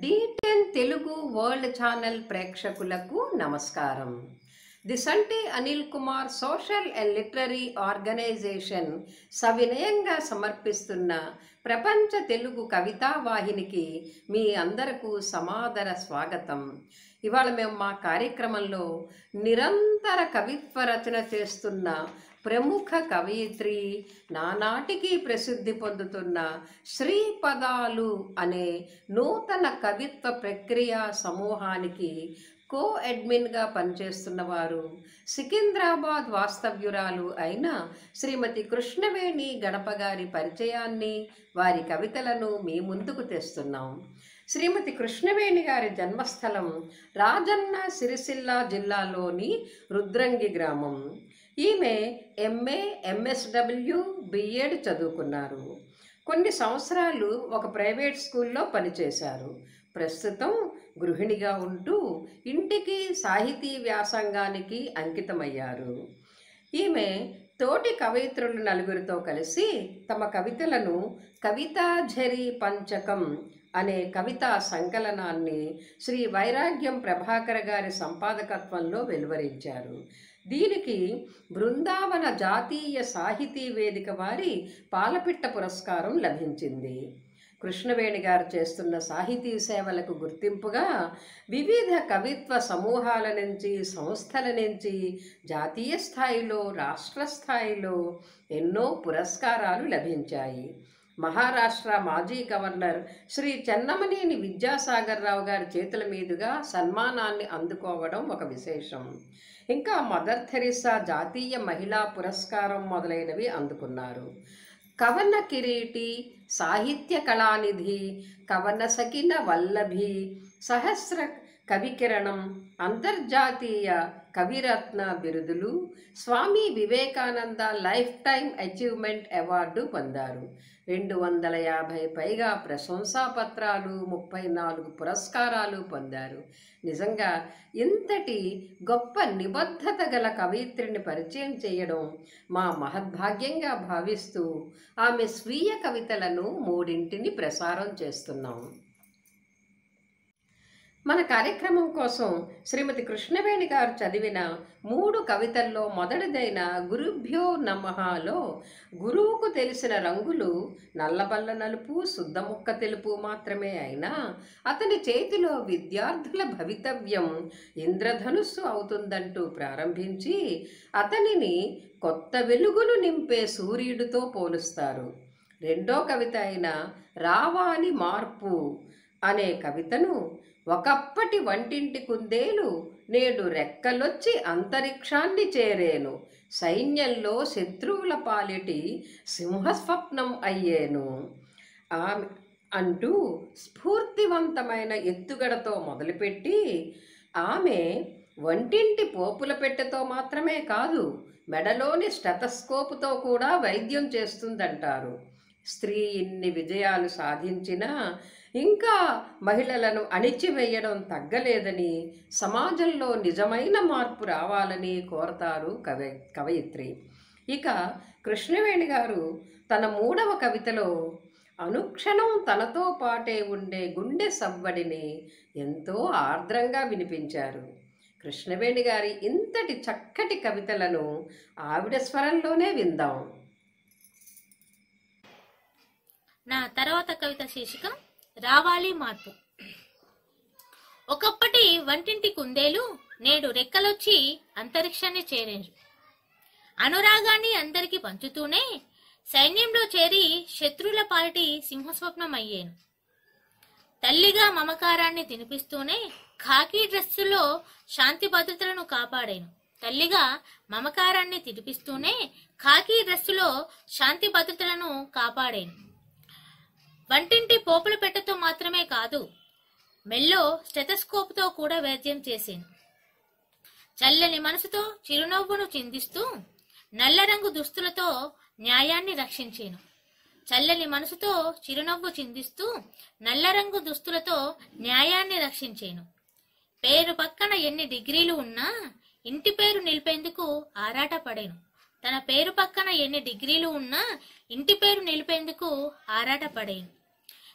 D ten Telugu world channel ప్రేక్షకులకు నమస్కారం the Santi Anil Kumar social and literary organisation సవినయంగా సమర్పిస్తున్న ప్రపంచ తెలుగు కవితా వాహినికి మీ అందరకు సమాదర స్వాగతం ఇవాళ మేము మా కార్యక్రమంలో నిరంతర కవిత్వ రచన చేస్తున్న ప్రముఖ కవయిత్రి నానాటికి ప్రసిద్ధి పొందుతున్న శ్రీపదాలు అనే నూతన కవిత్వ ప్రక్రియ సమూహానికి కో అడ్మిన్గా పనిచేస్తున్న వారు సికింద్రాబాద్ వాస్తవ్యురాలు అయిన శ్రీమతి కృష్ణవేణి గణప గారి పరిచయాన్ని వారి కవితలను మీ ముందుకు తెస్తున్నాం శ్రీమతి కృష్ణవేణి గారి జన్మస్థలం రాజన్న సిరిసిల్ల జిల్లాలోని రుద్రంగి గ్రామం ఈమె ఎంఏ ఎంఎస్డబ్ల్యూ బిఎడ్ చదువుకున్నారు కొన్ని సంవత్సరాలు ఒక ప్రైవేట్ స్కూల్లో పనిచేశారు ప్రస్తుతం గృహిణిగా ఉంటూ ఇంటికి సాహితీ వ్యాసంగానికి అంకితమయ్యారు ఈమె తోటి కవయిత్రులు నలుగురితో కలిసి తమ కవితలను కవితాఝరి పంచకం అనే కవితా సంకలనాన్ని శ్రీ వైరాగ్యం ప్రభాకర్ గారి సంపాదకత్వంలో వెలువరించారు దీనికి బృందావన జాతీయ సాహితీ వేదిక వారి పాలపిట్ట పురస్కారం లభించింది కృష్ణవేణి గారు చేస్తున్న సాహితీ సేవలకు గుర్తింపుగా వివిధ కవిత్వ సమూహాల నుంచి సంస్థల నుంచి జాతీయ స్థాయిలో రాష్ట్ర స్థాయిలో ఎన్నో పురస్కారాలు లభించాయి మహారాష్ట్ర మాజీ గవర్నర్ శ్రీ చెన్నమనేని విద్యాసాగర్ రావు గారి చేతుల మీదుగా సన్మానాన్ని అందుకోవడం ఒక విశేషం ఇంకా మదర్ థెరిసా జాతీయ మహిళా పురస్కారం మొదలైనవి అందుకున్నారు కవన కిరీటి సాహిత్య కళానిధి కవన సకిన వల్లభి సహస్ర కవికిరణం అంతర్జాతీయ కవిరత్న బిరుదులు Swami Vivekananda life time achievement award పొందారు రెండు వందల యాభై పైగా ప్రశంసాపత్రాలు ముప్పై నాలుగు పురస్కారాలు పొందారు నిజంగా ఇంతటి గొప్ప నిబద్ధత గల కవయిత్రిని పరిచయం చేయడం మా మహద్భాగ్యంగా భావిస్తూ ఆమె స్వీయ కవితలను మూడింటిని ప్రసారం చేస్తున్నాం మన కార్యక్రమం కోసం శ్రీమతి కృష్ణవేణి గారు చదివిన మూడు కవితల్లో మొదటిదైన గురుభ్యో నమఃలో గురువుకు తెలిసిన రంగులు నల్లబల్ల నలుపు శుద్ధముక్క తెలుపు మాత్రమే అయినా అతని చేతిలో విద్యార్థుల భవితవ్యం ఇంద్రధనుస్సు అవుతుందంటూ ప్రారంభించి అతనిని కొత్త వెలుగును నింపే సూర్యుడితో పోలుస్తారు రెండో కవిత అయిన రావాలి మార్పు అనే కవితను ఒకప్పటి వంటింటి కుందేలు నేడు రెక్కలొచ్చి అంతరిక్షాన్ని చేరేను సైన్యంలో శత్రువుల పాలిటి సింహస్వప్నం అయ్యేను ఆమె అంటూ స్ఫూర్తివంతమైన ఎత్తుగడతో మొదలుపెట్టి ఆమె వంటింటి పోపుల పెట్టెతో మాత్రమే కాదు మెడలోని స్టెతస్కోపుతో కూడా వైద్యం చేస్తుందంటారు స్త్రీ ఇన్ని విజయాలు సాధించినా ఇంకా మహిళలను అణిచివేయడం తగ్గలేదని సమాజంలో నిజమైన మార్పు రావాలని కోరతారు కవి కవయిత్రి ఇక కృష్ణవేణి గారు తన మూడవ కవితలో అనుక్షణం తనతో పాటే ఉండే గుండె సవ్వడిని ఎంతో ఆర్ద్రంగా వినిపించారు కృష్ణవేణి గారి ఇంతటి చక్కటి కవితలను ఆవిడ స్వరంలోనే విందాం నా తర్వాత కవిత శీర్షిక రావాలి మార్పు ఒకప్పటి వంటింటి కుందేలు నేడు రెక్కలొచ్చి అంతరిక్షాన్ని చేరేరు అనురాగాన్ని అందరికి పంచుతూనే సైన్యంలో చేరి శత్రువుల పాలిటి సింహస్వప్నం అయ్యేను తల్లిగా మమకారాన్ని తినిపిస్తూనే ఖాకీ డ్రెస్సులో శాంతి భద్రతలను కాపాడాను తల్లిగా మమకారాన్ని తినిపిస్తూనే ఖాకీ డ్రెస్సులో శాంతి భద్రతలను కాపాడాను వంటింటి పోపుల పెట్టెతో మాత్రమే కాదు మెల్లో స్టెతస్కోప్తో కూడా వైద్యం చేశాను చల్లని మనసుతో చిరునవ్వును చిందిస్తూ నల్ల రంగు దుస్తులతో న్యాయాన్ని రక్షించాను చల్లని మనసుతో చిరునవ్వు చిందిస్తూ నల్ల రంగు దుస్తులతో న్యాయాన్ని రక్షించాను పేరు పక్కన ఎన్ని డిగ్రీలు ఉన్నా ఇంటి పేరు నిలిపేందుకు ఆరాటపడాను తన పేరు పక్కన ఎన్ని డిగ్రీలు ఉన్నా ఇంటి పేరు నిలిపేందుకు ఆరాటపడాను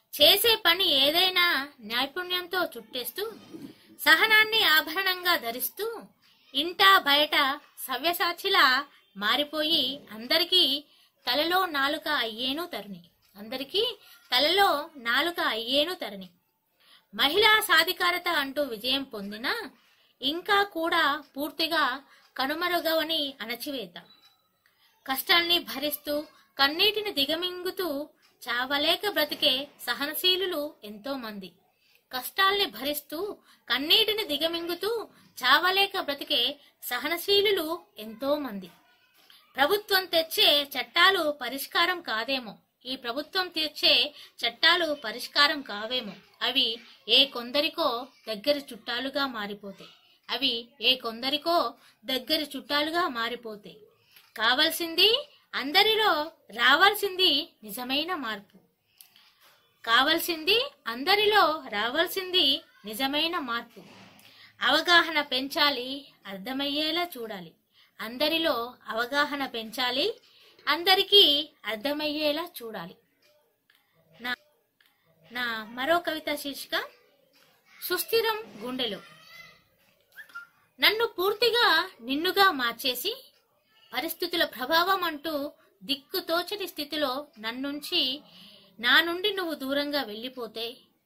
చేసే పని ఏదైనా నైపుణ్యంతో చుట్టేస్తూ సహనాన్ని ఆభరణంగా ధరిస్తూ ఇంటా బయట సవ్యసాచిలా మారిపోయి అందరికీ తలలో నాలుక అయ్యేను తరుణి అందరికీ తలలో నాలుక అయ్యేను తరుణి మహిళా సాధికారత అంటూ విజయం పొందినా ఇంకా కూడా పూర్తిగా కనుమరుగవని అణచివేద్దాం కష్టాల్ని భరిస్తూ కన్నీటిని దిగమింగుతూ చావలేక బ్రతికే సహనశీలులు ఎంతో మంది కష్టాల్ని భరిస్తూ కన్నీటిని దిగమింగుతూ చావలేక బ్రతికే సహనశీలులు ఎంతో మంది ప్రభుత్వం తెచ్చే చట్టాలు పరిష్కారం కాదేమో ఈ ప్రభుత్వం తెచ్చే చట్టాలు పరిష్కారం కావేమో అవి ఏ కొందరికో దగ్గర చుట్టాలుగా మారిపోతాయి అవి ఏ కొందరికో దగ్గర చుట్టాలుగా మారిపోతాయి కావాల్సింది అందరిలో రావాల్సింది నిజమైన మార్పు కావాల్సింది అందరిలో రావాల్సింది నిజమైన మార్పు అవగాహన పెంచాలి అర్థమయ్యేలా చూడాలి అందరిలో అవగాహన పెంచాలి అందరికీ అర్థమయ్యేలా చూడాలి నా నా మరో కవిత శీర్షిక సుస్థిరం గుండెలు నన్ను పూర్తిగా నిన్నుగా మార్చేసి పరిస్థితుల ప్రభావం అంటూ దిక్కుతోచని స్థితిలో నన్నుంచి నా నుండి నువ్వు దూరంగా వెళ్ళిపోతే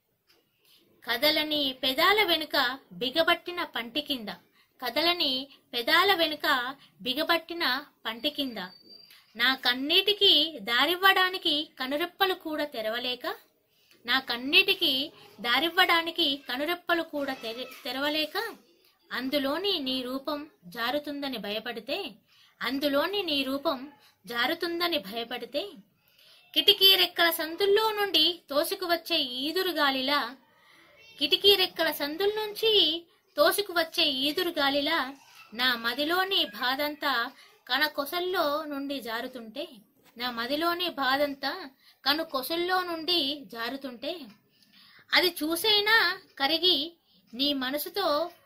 కదలని పెదాల వెనుక బిగబట్టిన పంటి కింద కదలని పెదాల వెనుక బిగబట్టిన పంటి కింద నా కన్నీటికి దారివ్వడానికి కనురెప్పలు కూడా తెరవలేక నా కన్నీటికి దారివ్వడానికి కనురెప్పలు కూడా తెర తెరవలేక అందులోని నీ రూపం జారుతుందని భయపడితే అందులోని నీ రూపం జారుతుందని భయపడితే కిటికీ రెక్కల సందుల్లో నుండి తోసుకు వచ్చే ఈదురు గాలిలా కిటికీ రెక్కల సందుల నుంచి తోసుకు వచ్చే ఈదురు గాలిలా నా మదిలోని బాధంతా కన కొసల్లో నుండి జారుతుంటే నా మదిలోని బాధంతా కను కొసల్లో నుండి జారుతుంటే అది చూసైనా కరిగి నీ మనసుతో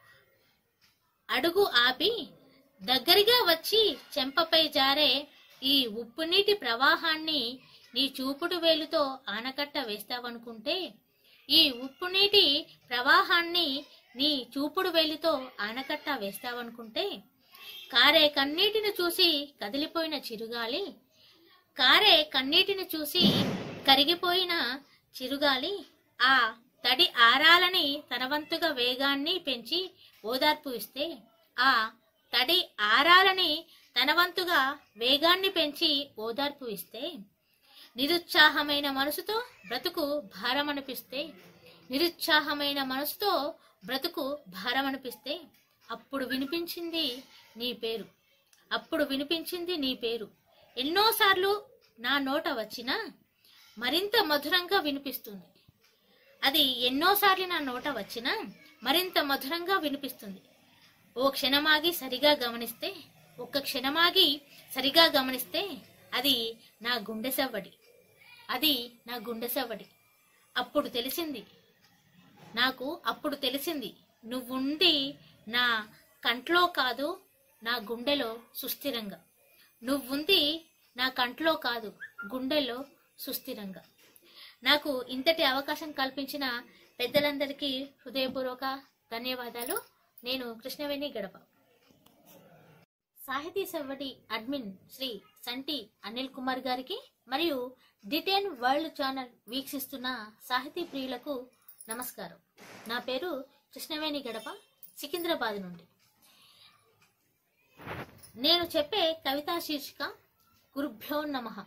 అడుగు ఆపి దగ్గరగా వచ్చి చెంపపై జారే ఈ ఉప్పు నీటి ప్రవాహాన్ని నీ చూపుడు వేలుతో ఆనకట్ట వేస్తావనుకుంటే ఈ ఉప్పు నీటి ప్రవాహాన్ని నీ చూపుడు వేలుతో ఆనకట్ట వేస్తావనుకుంటే కారే కన్నీటిని చూసి కదిలిపోయిన చిరుగాలి కారే కన్నీటిని చూసి కరిగిపోయిన చిరుగాలి ఆ తడి ఆరాలని తనవంతుగా వేగాన్ని పెంచి ఓదార్పు ఇస్తే ఆ తడి ఆరాలని తనవంతుగా వేగాన్ని పెంచి ఓదార్పు ఇస్తే నిరుత్సాహమైన మనసుతో బ్రతుకు భారమనిపిస్తే నిరుత్సాహమైన మనసుతో బ్రతుకు భారమనిపిస్తే అప్పుడు వినిపించింది నీ పేరు అప్పుడు వినిపించింది నీ పేరు ఎన్నోసార్లు నా నోట వచ్చినా మరింత మధురంగా వినిపిస్తుంది అది ఎన్నోసార్లు నా నోట వచ్చినా మరింత మధురంగా వినిపిస్తుంది ఓ క్షణమాగి సరిగా గమనిస్తే ఒక్క క్షణమాగి సరిగా గమనిస్తే అది నా గుండె సవ్వడి అది నా గుండె సవ్వడి అప్పుడు తెలిసింది నాకు అప్పుడు తెలిసింది నువ్వుండి నా కంట్లో కాదు నా గుండెలో సుస్థిరంగా నువ్వుంది నా కంట్లో కాదు గుండెలో సుస్థిరంగా నాకు ఇంతటి అవకాశం కల్పించిన పెద్దలందరికీ హృదయపూర్వక ధన్యవాదాలు నేను కృష్ణవేణి గడప సాహితీ సవ్వడి అడ్మిన్ శ్రీ సంటి అనిల్ కుమార్ గారికి మరియు డిటెన్ వరల్డ్ ఛానల్ వీక్షిస్తున్న సాహితీ ప్రియులకు నమస్కారం నా పేరు కృష్ణవేణి గడప సికింద్రాబాద్ నుండి నేను చెప్పే కవితా శీర్షిక గురుభ్యో నమః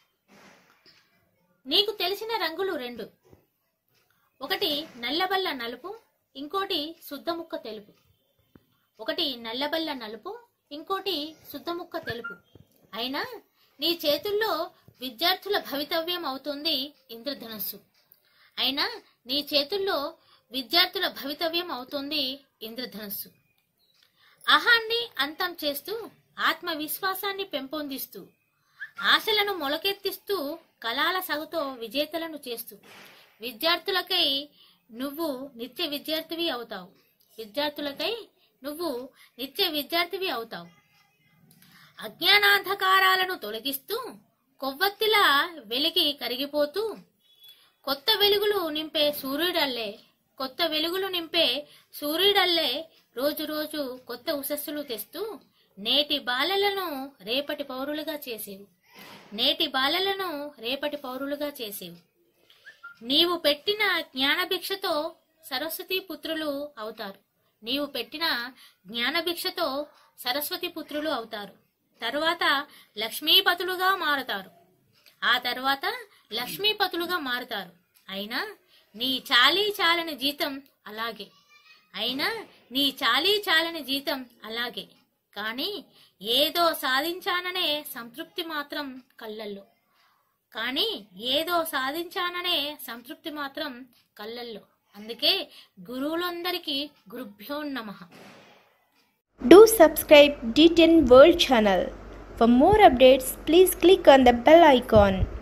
నీకు తెలిసిన రంగులు రెండు ఒకటి నల్లబల్ల నలుపు ఇంకోటి శుద్ధముక్క తెలుపు ఒకటి నల్లబల్ల నలుపు ఇంకోటి శుద్ధముక్క తెలుపు అయినా నీ చేతుల్లో విద్యార్థుల భవితవ్యం అవుతుంది ఇంద్రధనస్సు అయినా నీ చేతుల్లో విద్యార్థుల భవితవ్యం అవుతుంది ఇంద్రధనస్సు అహాన్ని అంతం చేస్తూ ఆత్మవిశ్వాసాన్ని పెంపొందిస్తూ ఆశలను మొలకెత్తిస్తూ కళాల సగుతో విజేతలను చేస్తూ విద్యార్థులకై నువ్వు నిత్య విద్యార్థివి అవుతావు విద్యార్థులకై నువ్వు నిత్య విద్యార్థివి అవుతావు అజ్ఞానాంధకారాలను తొలగిస్తూ కొవ్వొత్తిలా వెలిగి కరిగిపోతూ కొత్త వెలుగులు నింపే సూర్యుడల్లే కొత్త వెలుగులు నింపే సూర్యుడల్లే రోజు రోజు కొత్త ఉసస్సులు తెస్తూ నేటి బాలలను రేపటి పౌరులుగా చేసేవు నేటి బాలలను రేపటి పౌరులుగా చేసేవు నీవు పెట్టిన జ్ఞానభిక్షతో సరస్వతి పుత్రులు అవుతారు నీవు పెట్టిన జ్ఞానభిక్షతో సరస్వతి పుత్రులు అవుతారు తరువాత లక్ష్మీపతులుగా మారుతారు ఆ తర్వాత లక్ష్మీపతులుగా మారుతారు అయినా నీ చాలీ చాలని జీతం అలాగే అయినా నీ చాలీ చాలని జీతం అలాగే కానీ ఏదో సాధించాననే సంతృప్తి మాత్రం కళ్ళల్లో కానీ ఏదో సాధించాననే సంతృప్తి మాత్రం కళ్ళల్లో అందుకే గురువులందరికీ గురుభ్యో నమః Do subscribe D10 World channel. For more updates, please click on the bell icon.